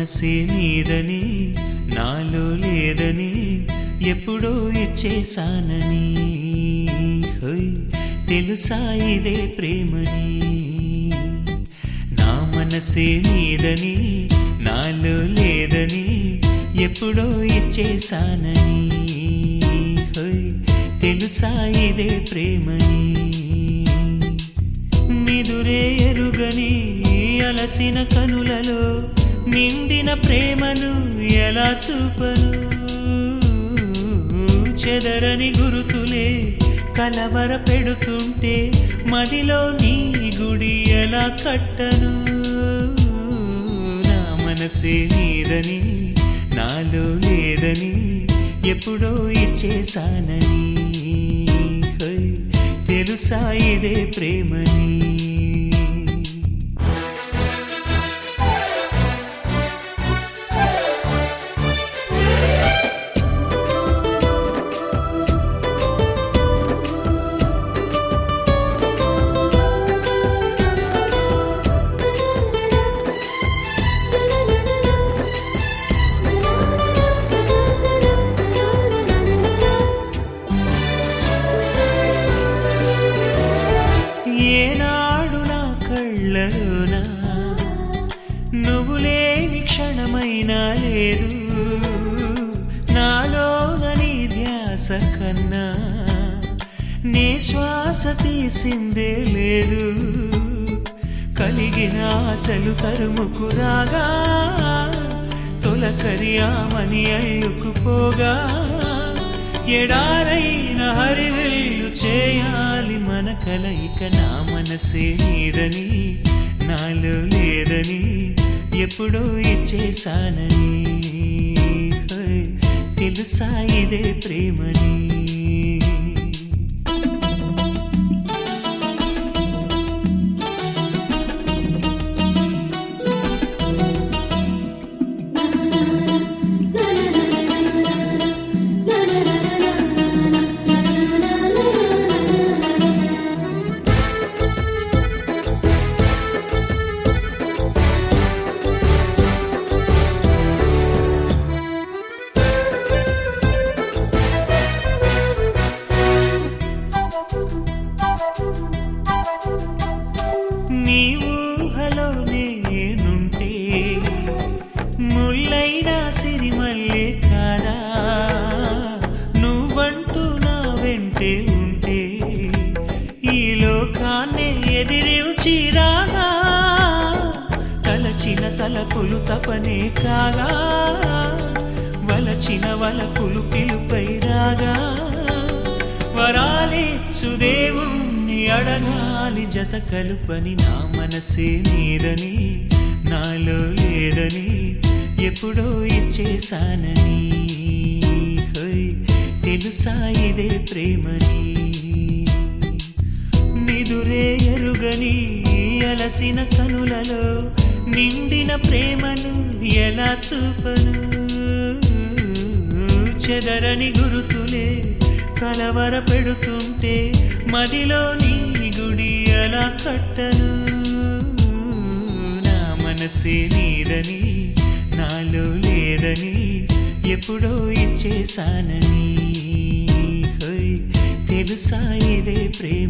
మనసే నీదని నాలో లేదని ఎప్పుడో ఇచ్చేసానని హోయ్ తెలుసా ఇదే ప్రేమని నా మనసే నీదని నాలో లేదని ఎప్పుడో ఇచ్చేసానని హోయ్ తెలుసా ఇదే ప్రేమని నిదురే ఎరుగని అలసిన కనులలో నిండిన ప్రేమను ఎలా చూపను చెదరని గురుతులే కలవర పెడుతుంటే మదిలో నీ గుడి ఎలా కట్టను నా మనసే నీదని నాలో లేదని ఎప్పుడో ఇచ్చేసానని హోయ్ తెలుసా ఇదే ప్రేమని ఏనాడు నా కళ్ళలోనా నువ్వు లేని క్షణమైనా లేదు నాలోన నీ ధ్యాస కన్నా నీ శ్వాస తీసిందే లేదు కలిగిన ఆశలు తరుముకు రాగా తొలకరి ఆమని అల్లుకుపోగా ఎడారైన హరివెల్లు చేయాలి మన కలయిక నా మనసే నీదని నాలో లేదని ఎప్పుడో ఇచ్చేసానని హోయ్, తెలుసా ఇదే ప్రేమని నీ ఊహలో నేనుంటే ముల్లైన సిరిమల్లే కాదా నువ్వంటూ నా వెంటే ఉంటే ఈ లోకాన్నే ఎదిరించి రాగా తలచిన తలపులు తపనే కాగా వలచిన వలపులు పిలుపై రాగా వరాలిచ్చు దేవుణ్ణి అడగాలి జత కలుపని నా మనసే నీదని నాలో లేదని ఎప్పుడో ఇచ్చేసానని హోయ్ తెలుసా ఇదే ప్రేమని నిదురే ఎరుగని అలసిన కనులలో నిండిన ప్రేమను ఎలా చూపను చెదరని గురుతులే కలవర పెడుతుంటే మదిలో నీ గుడి ఎలా కట్టను నా మనసే నీదని నాలో లేదని ఎప్పుడో ఇచ్చేసానని హోయ్ తెలుసా ఇదే ప్రేమ